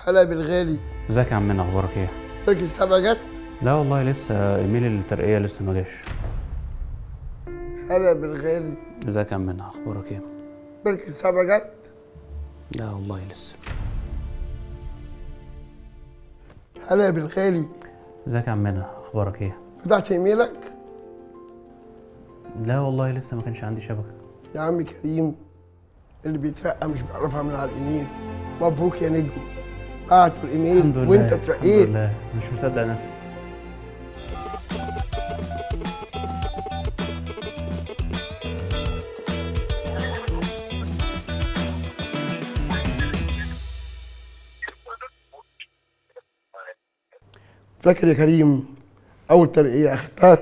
هلا بالغالي ازيك يا عمنا اخبارك ايه فاكر السبعة جت لا والله لسه ايميل الترقيه لسه ما جاش هلا بالغالي ازيك يا عمنا اخبارك ايه فاكر السبعة جت لا والله لسه هلا بالغالي ازيك يا عمنا اخبارك ايه فتحت ايميلك لا والله لسه ما كانش عندي شبكه يا عم كريم اللي بيترقى مش بيعرفها من على الايميل مبروك يا نجم بعتوا الايميل الحمد لله وانت الحمد اترقيت لله مش مصدق نفسي فاكر يا كريم اول ترقية اخدتها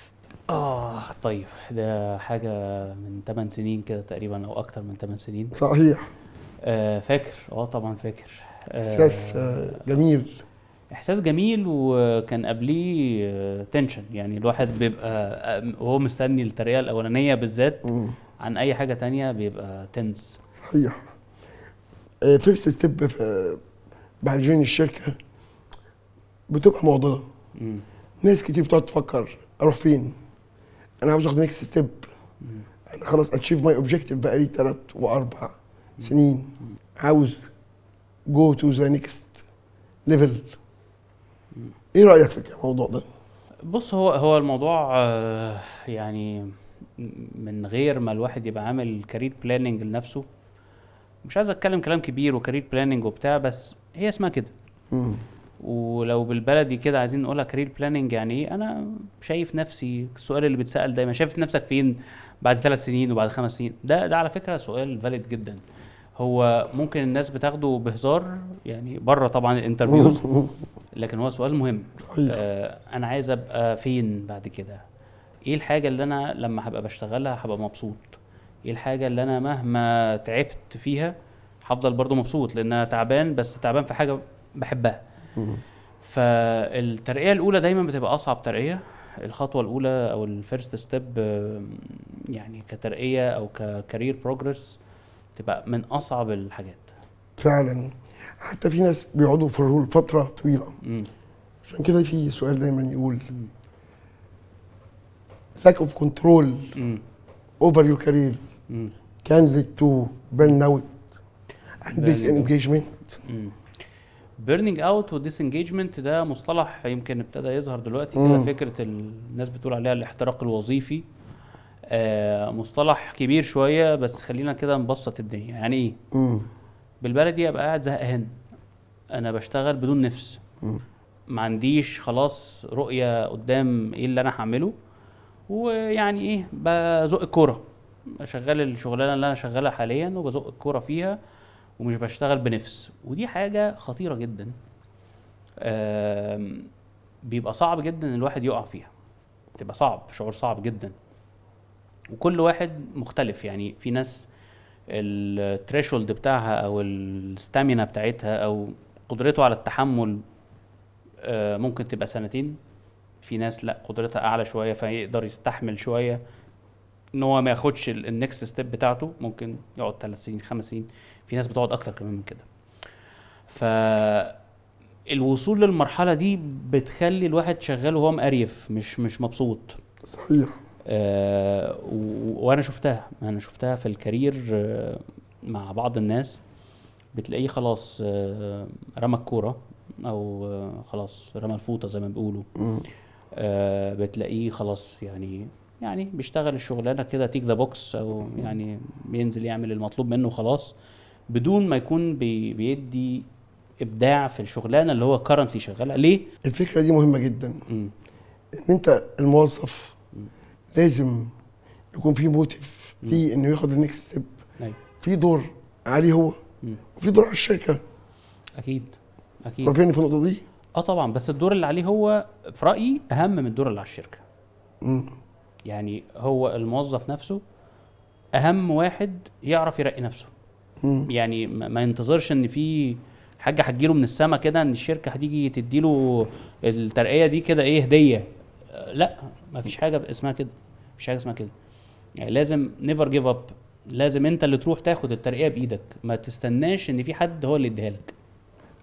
اه طيب ده حاجه من 8 سنين كده تقريبا او اكتر من 8 سنين صحيح آه فاكر اه طبعا فاكر آه احساس آه، جميل احساس جميل وكان قبليه تنشن يعني الواحد بيبقى آه، وهو مستني الترقيه الاولانيه بالذات مم. عن اي حاجه تانية بيبقى تنس صحيح فيرست ستيب في بعد جوين الشركة بتبقى معضلة ناس كتير بتقعد تفكر اروح فين انا عاوز اخد نيكست ستيب انا خلاص اتشيف ماي اوبجيكتيف بقى لي ثلاث واربع سنين عاوز جو تو ذا نيكست ليفل ايه رايك في الموضوع ده بص هو هو الموضوع آه، يعني من غير ما الواحد يبقى عامل كارير بلاننج لنفسه مش عايز اتكلم كلام كبير وكارير بلاننج وبتاع بس هي اسمها كده مم. ولو بالبلدي كده عايزين نقولها كارير بلاننج يعني ايه انا شايف نفسي السؤال اللي بيتسال دايما شايف نفسك فين بعد ثلاث سنين وبعد خمس سنين ده ده على فكره سؤال فاليد جدا هو ممكن الناس بتاخده بهزار يعني بره طبعا الانترفيوز لكن هو سؤال مهم صحيح آه انا عايز ابقى فين بعد كده ايه الحاجه اللي انا لما هبقى بشتغلها هبقى مبسوط ايه الحاجه اللي انا مهما تعبت فيها هفضل برضو مبسوط لان انا تعبان بس تعبان في حاجه بحبها مم. فالترقيه الاولى دايما بتبقى اصعب ترقيه الخطوه الاولى او الفيرست ستيب يعني كترقيه او ككارير بروجرس تبقى من اصعب الحاجات فعلا حتى في ناس بيقعدوا في الرول فتره طويله مم. عشان كده في سؤال دايما يقول lack of control مم. over your career مم. can lead to burnout and Burning out. disengagement بيرنينج اوت وديسنجيجمنت ده مصطلح يمكن ابتدى يظهر دلوقتي كده مم. فكره ال- الناس بتقول عليها الاحتراق الوظيفي آه مصطلح كبير شويه بس خلينا كده نبسط الدنيا يعني ايه مم. بالبلدي ابقى قاعد زهقان انا بشتغل بدون نفس مم. ما عنديش خلاص رؤيه قدام ايه اللي انا هعمله ويعني ايه بزق الكوره شغال الشغلانه اللي انا شغالها حاليا وبزق الكوره فيها ومش بشتغل بنفس ودي حاجه خطيره جدا آم، بيبقى صعب جدا ان الواحد يقع فيها بتبقى صعب شعور صعب جدا وكل واحد مختلف يعني في ناس الثريشولد بتاعها او الستامينا بتاعتها او قدرته على التحمل آه، ممكن تبقى سنتين في ناس لا قدرتها اعلى شويه فيقدر يستحمل شويه ان هو ما ياخدش النكست ستيب بتاعته ممكن يقعد ثلاث سنين خمس سنين في ناس بتقعد اكتر كمان من كده ف الوصول للمرحله دي بتخلي الواحد شغال وهو مقريف مش مش مبسوط صحيح آه و- وانا شفتها انا شفتها في الكارير آه مع بعض الناس بتلاقيه خلاص آه رمى الكوره او آه خلاص رمى الفوطه زي ما بيقولوا مم. آه بتلاقيه خلاص يعني يعني بيشتغل الشغلانه كده تيك ذا بوكس او يعني بينزل يعمل المطلوب منه خلاص بدون ما يكون بي بيدي ابداع في الشغلانه اللي هو كارنتلي شغالها ليه؟ الفكره دي مهمه جدا مم. ان انت الموظف لازم يكون في موتيف في انه ياخد النكست ستيب أيوة. في دور عليه هو مم. وفي دور على الشركه اكيد اكيد عارفين في النقطه دي اه طبعا بس الدور اللي عليه هو في رايي اهم من الدور اللي على الشركه مم. يعني هو الموظف نفسه اهم واحد يعرف يرقي نفسه مم. يعني ما ما ينتظرش ان في حاجه هتجيله من السما كده ان الشركه هتيجي تديله الترقيه دي كده ايه هديه آه، لا ما فيش حاجه اسمها كده مفيش حاجه اسمها كده يعني لازم نيفر جيف اب لازم انت اللي تروح تاخد الترقيه بايدك ما تستناش ان في حد هو اللي يديها لك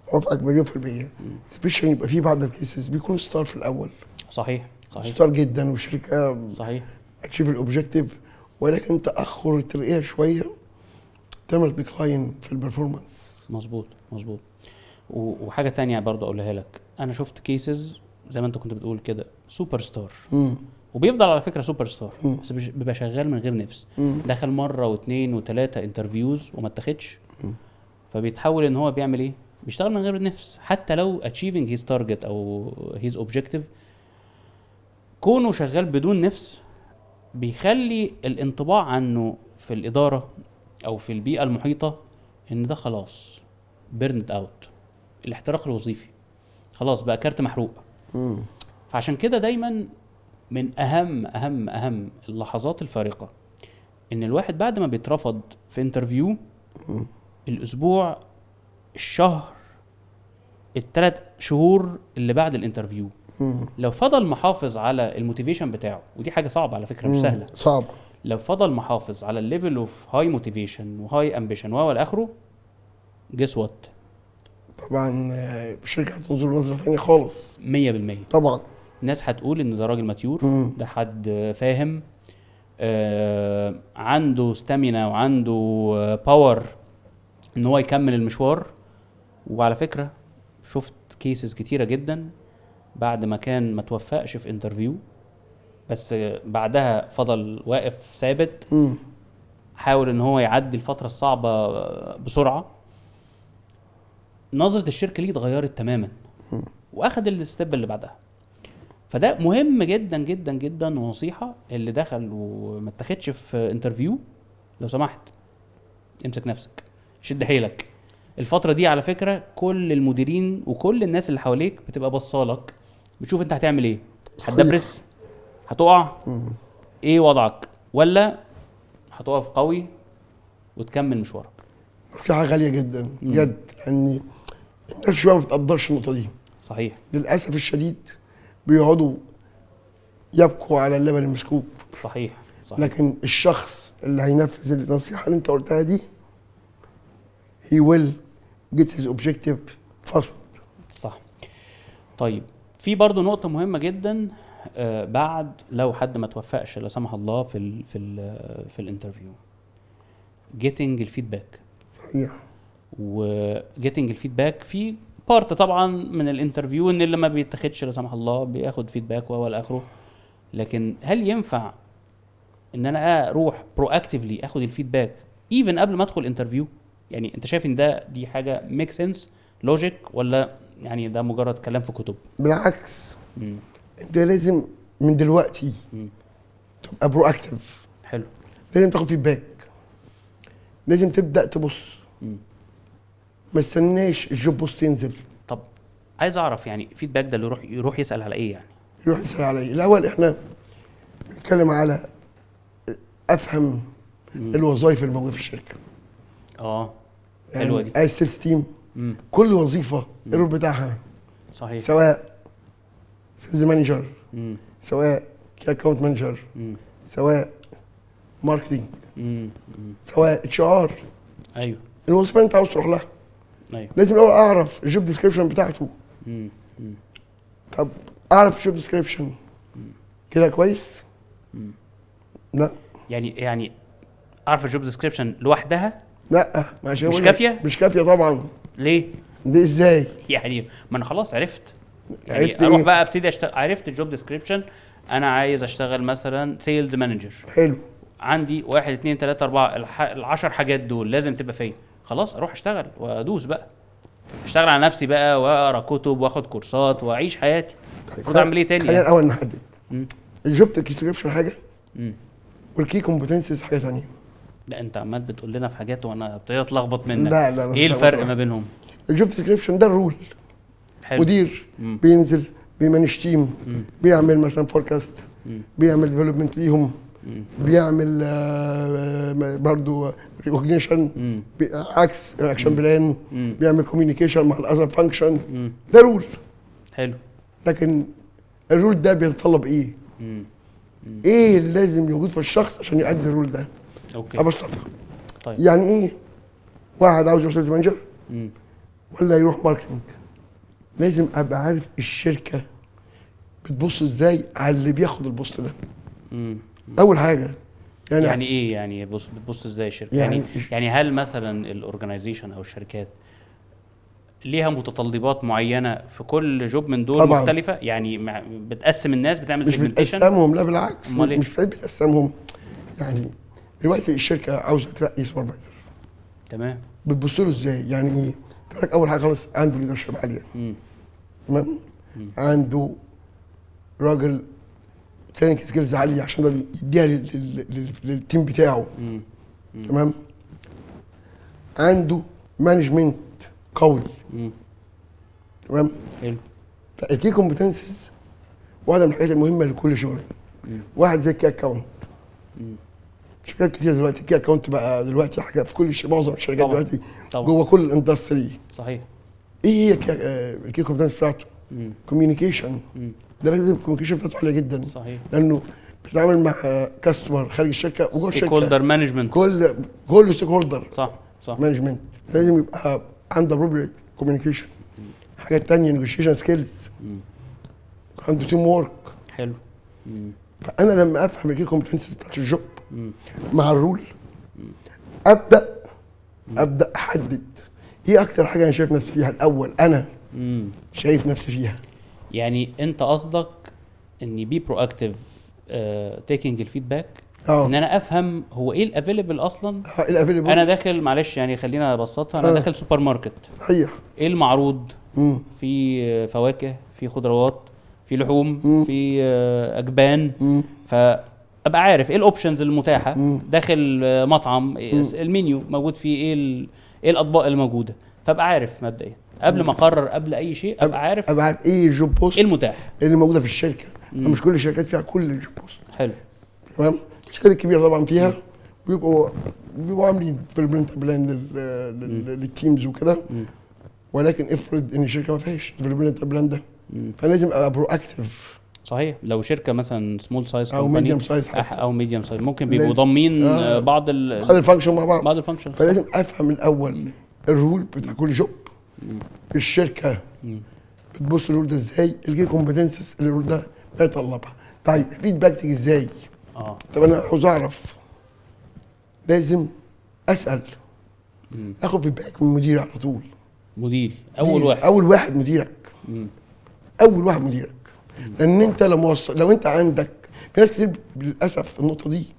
وافقك مليون في المية سبيشال يبقى في بعض الكيسز بيكون ستار في الأول صحيح صحيح ستار جدا وشركة صحيح اتشيف الاوبجيكتيف ولكن تأخر الترقية شوية تعمل ديكلاين في البرفورمانس مظبوط مظبوط و- وحاجه تانية برضه اقولها لك انا شفت كيسز زي ما انت كنت بتقول كده سوبر ستار مم. وبيفضل على فكره سوبر ستار مم. بس بيش- بيبقى شغال من غير نفس مم. دخل مره واثنين وثلاثه انترفيوز وما اتاخدش مم. فبيتحول ان هو بيعمل ايه بيشتغل من غير نفس حتى لو achieving his target او his objective كونه شغال بدون نفس بيخلي الانطباع عنه في الاداره او في البيئه المحيطه ان ده خلاص بيرند اوت الاحتراق الوظيفي خلاص بقى كارت محروق مم. فعشان كده دايما من اهم اهم اهم اللحظات الفارقه ان الواحد بعد ما بيترفض في انترفيو مم. الاسبوع الشهر الثلاث شهور اللي بعد الانترفيو مم. لو فضل محافظ على الموتيفيشن بتاعه ودي حاجه صعبه على فكره مش مم. سهله صعب لو فضل محافظ على الليفل اوف هاي موتيفيشن وهاي امبيشن وهو اخره جس وات طبعا آه، الشركة هتنظر نظرة ثانية خالص 100% طبعا الناس هتقول ان ده راجل ماتيور مم. ده حد فاهم آه عنده ستامينا وعنده باور ان هو يكمل المشوار وعلى فكره شفت كيسز كتيره جدا بعد ما كان ما توفقش في انترفيو بس آه، بعدها فضل واقف ثابت مم. حاول ان هو يعدي الفتره الصعبه آه، بسرعه نظره الشركه ليه اتغيرت تماما مم. واخد الستيب اللي بعدها فده مهم جدا جدا جدا ونصيحه اللي دخل وما اتاخدش في انترفيو لو سمحت امسك نفسك شد حيلك الفتره دي على فكره كل المديرين وكل الناس اللي حواليك بتبقى بصالك بتشوف انت هتعمل ايه صحيح. هتدبرس هتقع مم. ايه وضعك ولا هتقف قوي وتكمل مشوارك نصيحة غالية جدا مم. بجد لأن الناس شوية ما بتقدرش النقطة دي صحيح للأسف الشديد بيقعدوا يبكوا على اللبن المسكوب صحيح صحيح لكن الشخص اللي هينفذ النصيحة اللي انت قلتها دي he will get his objective first صح طيب في برضو نقطة مهمة جدا آه بعد لو حد ما توفقش لا سمح الله في ال في ال في الانترفيو getting الفيدباك صحيح وجيتنج الفيدباك في بارت طبعا من الانترفيو ان اللي ما بيتاخدش لا سمح الله بياخد فيدباك وهو اخره لكن هل ينفع ان انا اروح برو اكتفلي اخد الفيدباك ايفن قبل ما ادخل انترفيو يعني انت شايف ان ده دي حاجه ميك سنس لوجيك ولا يعني ده مجرد كلام في كتب بالعكس مم. انت لازم من دلوقتي مم. تبقى برو اكتف حلو لازم تاخد فيدباك لازم تبدا تبص مم. ما استناش الجوب بوست ينزل طب عايز اعرف يعني فيدباك ده اللي يروح يروح يسال على ايه يعني يروح يسال عليا الاول احنا بنتكلم على افهم مم. الوظائف الموجوده في الشركه اه حلوه دي عايز سيلز تيم مم. كل وظيفه الرول بتاعها صحيح سواء سيلز مانجر مم. سواء كي اكونت مانجر مم. سواء ماركتنج مم. مم. سواء اتش ار ايوه الوظيفه اللي انت عاوز تروح لها ايوه لازم الاول اعرف الجوب ديسكريبشن بتاعته مم. مم. طب اعرف الجوب ديسكريبشن كده كويس مم. لا يعني يعني اعرف الجوب ديسكريبشن لوحدها لا ما عشان مش أقول لك- كافية؟ مش كافيه طبعا ليه؟ دي ازاي يعني ما انا خلاص عرفت يعني عرفت اروح إيه؟ بقى ابتدي اشتغل عرفت الجوب ديسكريبشن انا عايز اشتغل مثلا سيلز مانجر حلو عندي واحد اتنين تلاته اربعه الح... العشر حاجات دول لازم تبقى فيا خلاص اروح اشتغل وادوس بقى اشتغل على نفسي بقى واقرا كتب واخد كورسات واعيش حياتي المفروض اعمل ايه تاني خلينا يعني؟ الاول نحدد مم. الجوب ديسكريبشن حاجه مم. والكي كومبتنسز حاجه ثانيه لا انت عمال بتقول لنا في حاجات وانا ابتديت اتلخبط منك لا لا مفيش ايه الفرق لخبطة. ما بينهم الجوب ديسكريبشن ده الرول حلو مدير مم. بينزل بيمانج تيم مم. بيعمل مثلا فوركاست مم. بيعمل ديفلوبمنت ليهم مم. بيعمل آه، برضه ريكوجنيشن مم. عكس اكشن بلان مم. بيعمل كوميونيكيشن مع الاذر فانكشن مم. ده رول حلو لكن الرول ده بيتطلب ايه؟ مم. ايه اللي لازم يوجد في الشخص عشان يؤدي الرول ده؟ اوكي ابسطها طيب يعني ايه؟ واحد عاوز يبقى سيلز مانجر مم. ولا يروح ماركتنج لازم ابقى عارف الشركه بتبص ازاي على اللي بياخد البوست ده مم. اول حاجه يعني, يعني ايه يعني بص بتبص ازاي الشركه يعني- يعني يعني هل مثلا الاورجنايزيشن او الشركات ليها متطلبات معينه في كل جوب من دول طبعاً. مختلفه يعني مع- بتقسم الناس بتعمل مش سيجمنتيشن بتقسمهم لا بالعكس أمال إيه؟ مش بتقسمهم يعني دلوقتي الشركه عاوزه ترقي سوبرفايزر تمام بتبص له ازاي يعني ايه قلت لك اول حاجه خالص عنده ليدرشيب عاليه مم. تمام عنده راجل تريننج سكيلز عاليه عشان يقدر يديها لل- لل- لل- للتيم بتاعه مم. تمام عنده مانجمنت قوي مم. تمام حلو فالكي كومبتنسز واحده من الحاجات المهمه لكل شغل واحد زي الكي اكونت مم. شركات كتير دلوقتي الكي اكونت بقى دلوقتي حاجه في كل ش- معظم الشركات طبعاً. دلوقتي طبعا جوه كل الاندستري صحيح ايه هي الكي- آه، الكي كومبتنس بتاعته؟ مم. كوميونيكيشن مم. ده لازم الكوميونيكيشن بتاعته عاليه جدا صحيح لانه بيتعامل مع كاستمر خارج الشركه وجوه ستيك الشركه هولدر مانجمنت كل كل ستيك هولدر صح صح مانجمنت لازم يبقى عنده ابروبريت كوميونيكيشن حاجه تانية نيجوشيشن سكيلز مم. عنده تيم وورك حلو مم. فانا لما افهم الكي كومبتنسز بتاعت الجوب مم. مع الرول ابدا ابدا احدد ايه اكتر حاجه انا شايف نفسي فيها الاول انا مم. شايف نفسي فيها يعني انت قصدك اني بي برو اكتيف تيكينج الفيدباك اه ان انا افهم هو ايه الافيلبل اصلا الافيلبل انا داخل معلش يعني خلينا ابسطها انا آه. داخل سوبر ماركت صحيح ايه المعروض مم. في آه، فواكه في خضروات في لحوم مم. في آه، اجبان مم. فابقى عارف ايه الاوبشنز المتاحه مم. داخل آه، مطعم إيه المنيو موجود فيه ايه ال- ايه الاطباق الموجوده فابقى عارف مبدئيا قبل ما اقرر قبل اي شيء ابقى عارف ابقى عارف ايه الجوب بوست ايه المتاح اللي موجوده في الشركه مم. مش كل الشركات فيها كل الجوب بوست حلو تمام الشركات الكبيره طبعا فيها بيبقوا بيبقوا عاملين ديفلوبمنت بلان لل- لل- للتيمز وكده مم. ولكن افرض ان الشركه ما فيهاش ديفلوبمنت بلان ده مم. فلازم ابقى برو اكتف صحيح لو شركه مثلا سمول سايز او ميديوم سايز حتى او ميديوم سايز ممكن بيبقوا لازم. ضامنين آه. آه. بعض ال بعض الفانكشن مع بعض بعض الفانكشن فلازم افهم الاول الرول بتاع كل جوب الشركه بتبص الرول ده ازاي الجي كومبتنسز اللي الرول ده بيطلبها طيب الفيدباك تيجي ازاي اه طب انا عاوز اعرف لازم اسال مم. اخد فيدباك من مديري على طول مديري اول مدير- واحد اول واحد مديرك مم. اول واحد مديرك لان انت لو موصل لو انت عندك في ناس كتير للاسف في النقطه دي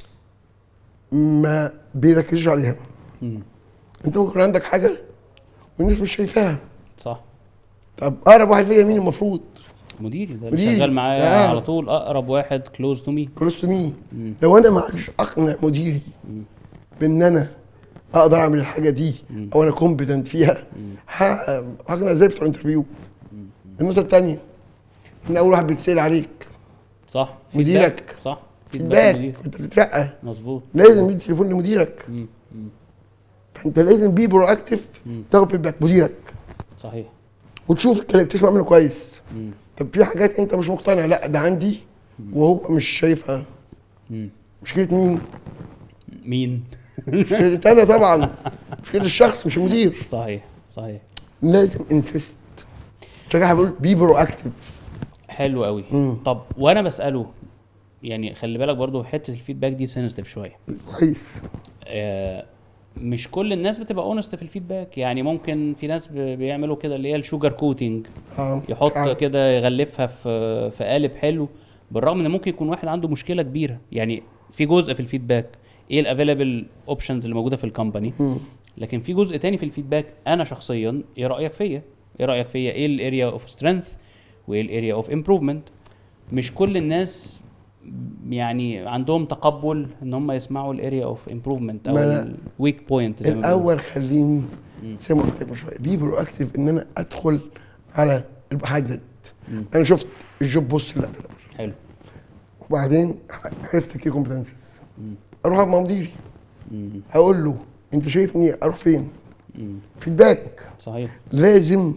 ما بيركزوش عليها مم. انت ممكن يكون عندك حاجه والناس مش شايفاها صح طب اقرب واحد ليا مين المفروض مديري ده اللي مديري. شغال معايا آه. على طول اقرب واحد كلوز تو مي كلوز تو مي لو انا ما عرفتش اقنع مديري بان انا اقدر اعمل الحاجه دي او انا كومبتنت فيها ه- هقنع ازاي بتوع انترفيو النقطه الثانيه ان اول واحد بيتسال عليك صح مديرك. feedback. صح فيدباك فيدباك مدير انت بتترقى مظبوط لازم يدي تليفون لمديرك مم. مم. فانت لازم بي برو اكتف مم. تاخد فيدباك مديرك صحيح وتشوف الكلام تسمع منه كويس مم. طب في حاجات انت مش مقتنع لا ده عندي وهو مش شايفها مم. مشكله مين؟ مين مشكله انا طبعا مشكله الشخص مش المدير صحيح صحيح لازم انسيست عشان كده بقول بي برو اكتف حلو قوي مم. طب وانا بساله يعني خلي بالك برضو حته الفيدباك دي سنسيتيف شويه كويس آه، مش كل الناس بتبقى اونست في الفيدباك يعني ممكن في ناس ب- بيعملوا كده اللي هي الشوجر كوتنج اه يحط آه. كده يغلفها في في قالب حلو بالرغم ان ممكن يكون واحد عنده مشكله كبيره يعني في جزء في الفيدباك ايه الافيلابل اوبشنز اللي موجوده في الكومباني مم. لكن في جزء تاني في الفيدباك انا شخصيا ايه رايك فيا ايه رايك فيا ايه الاريا اوف سترينث وايه الاريا اوف امبروفمنت مش كل الناس يعني عندهم تقبل ان هم يسمعوا الاريا اوف امبروفمنت او ما أنا الويك بوينت زي ما بيقولوا. الاول خليني مم. زي ما قلت لك من شويه بي برو اكتف ان انا ادخل على بحدد مم. انا شفت الجوب بوست اللي قبل حلو وبعدين عرفت كي كومبتنسز مم. اروح مع مديري مم. هقول له انت شايفني اروح فين؟ مم. فيدباك صحيح لازم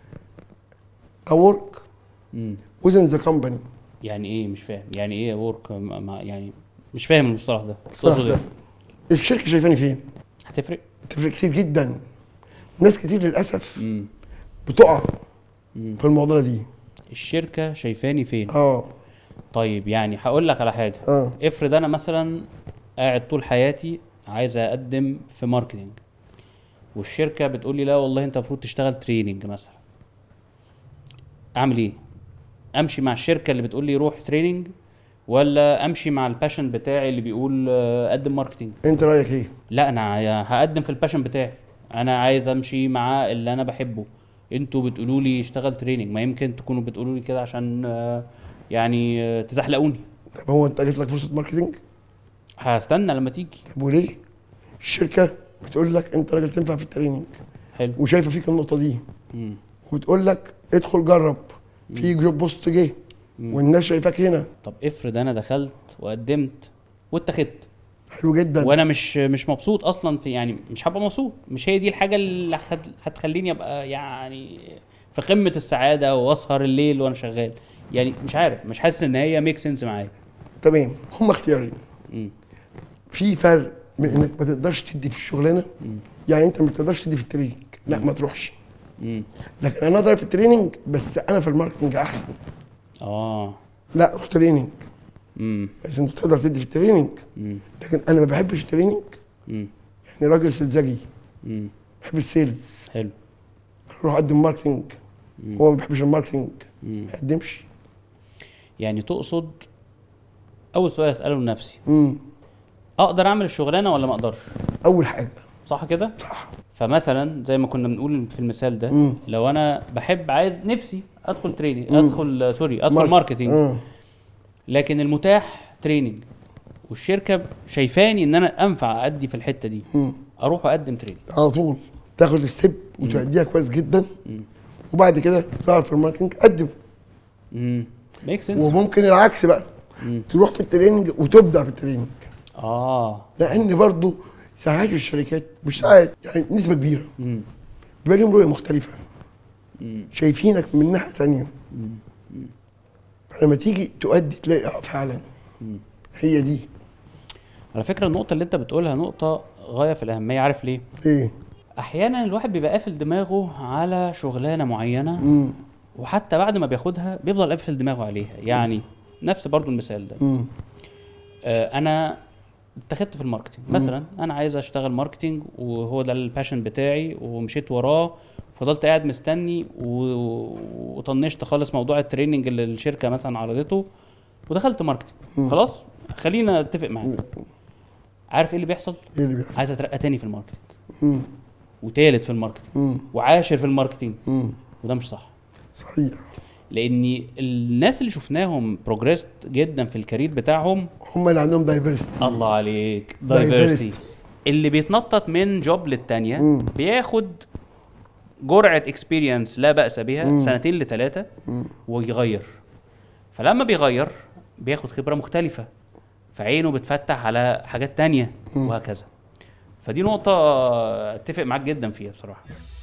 اورك مم. within the company يعني ايه مش فاهم يعني ايه ورك مع يعني مش فاهم المصطلح ده الصراحة تقصد ده. ايه الشركه شايفاني فين؟ هتفرق تفرق كتير جدا ناس كتير للاسف مم. بتقع مم. في المعضله دي الشركه شايفاني فين اه طيب يعني هقول لك على حاجه اه افرض انا مثلا قاعد طول حياتي عايز اقدم في ماركتنج والشركه بتقول لي لا والله انت المفروض تشتغل تريننج مثلا اعمل ايه امشي مع الشركه اللي بتقول لي روح تريننج ولا امشي مع الباشن بتاعي اللي بيقول آه، قدم ماركتنج انت رايك ايه؟ لا انا عاي- هقدم في الباشن بتاعي انا عايز امشي مع اللي انا بحبه انتوا بتقولوا لي اشتغل تريننج ما يمكن تكونوا بتقولوا لي كده عشان آه، يعني آه، تزحلقوني طب هو انت جات لك فرصه ماركتنج؟ هستنى لما تيجي طب وليه؟ الشركه بتقول لك انت راجل تنفع في التريننج حلو وشايفه فيك النقطه دي مم. وبتقول لك ادخل جرب في جوب بوست جه والناس شايفاك هنا طب افرض انا دخلت وقدمت واتخذت حلو جدا وانا مش مش مبسوط اصلا في يعني مش هبقى مبسوط مش هي دي الحاجه اللي هت- هتخليني ابقى يعني في قمه السعاده واسهر الليل وانا شغال يعني مش عارف مش حاسس ان هي ميك سنس معايا تمام هم اختيارين مم. في فرق من انك ما تقدرش تدي في الشغلانه يعني انت ما تقدرش تدي في التريننج لا ما تروحش مم. لكن انا اقدر في التريننج بس انا في الماركتنج احسن اه لا روح تريننج امم بس انت تقدر تدي في التريننج امم لكن انا ما بحبش التريننج امم يعني راجل سلزجي امم بحب السيلز حلو اروح اقدم ماركتنج هو ما بيحبش الماركتنج مم. ما يقدمش يعني تقصد اول سؤال اساله لنفسي امم اقدر اعمل الشغلانه ولا ما اقدرش اول حاجه صح كده صح فمثلا زي ما كنا بنقول في المثال ده مم. لو انا بحب عايز نفسي ادخل تريننج مم. ادخل آه، سوري ادخل مارك- ماركتنج آه. لكن المتاح تريننج والشركه شايفاني ان انا انفع ادي في الحته دي مم. اروح اقدم تريننج على طول تاخد الستيب وتأديها كويس جدا مم. وبعد كده تظهر في الماركتنج قدم امم ميك سنس وممكن العكس بقى مم. تروح في التريننج وتبدع في التريننج اه لان برضو ساعات الشركات مش ساعات يعني نسبه كبيره امم بيبقى لهم رؤيه مختلفه مم. شايفينك من ناحيه ثانيه لما تيجي تؤدي تلاقي اه فعلا هي دي على فكره النقطه اللي انت بتقولها نقطه غايه في الاهميه عارف ليه ايه احيانا الواحد بيبقى قافل دماغه على شغلانه معينه امم وحتى بعد ما بياخدها بيفضل قافل دماغه عليها يعني نفس برضو المثال ده امم آه انا اتخذت في الماركتينج مثلا انا عايز اشتغل ماركتينج وهو ده الباشن بتاعي ومشيت وراه فضلت قاعد مستني و- وطنشت خالص موضوع التريننج اللي الشركه مثلا عرضته ودخلت ماركتينج مم. خلاص خلينا اتفق معاك عارف ايه اللي بيحصل ايه اللي بيحصل؟ عايز اترقى تاني في الماركتينج امم وتالت في الماركتينج امم وعاشر في الماركتينج امم وده مش صح صحيح لان الناس اللي شفناهم بروجريست جدا في الكارير بتاعهم هم اللي عندهم دايفرستي الله عليك Diversity. دايفرستي اللي بيتنطط من جوب للتانية مم. بياخد جرعة اكسبيرينس لا بأس بها مم. سنتين لثلاثة مم. ويغير فلما بيغير بياخد خبرة مختلفة فعينه بتفتح على حاجات تانية مم. وهكذا فدي نقطة اتفق معاك جدا فيها بصراحة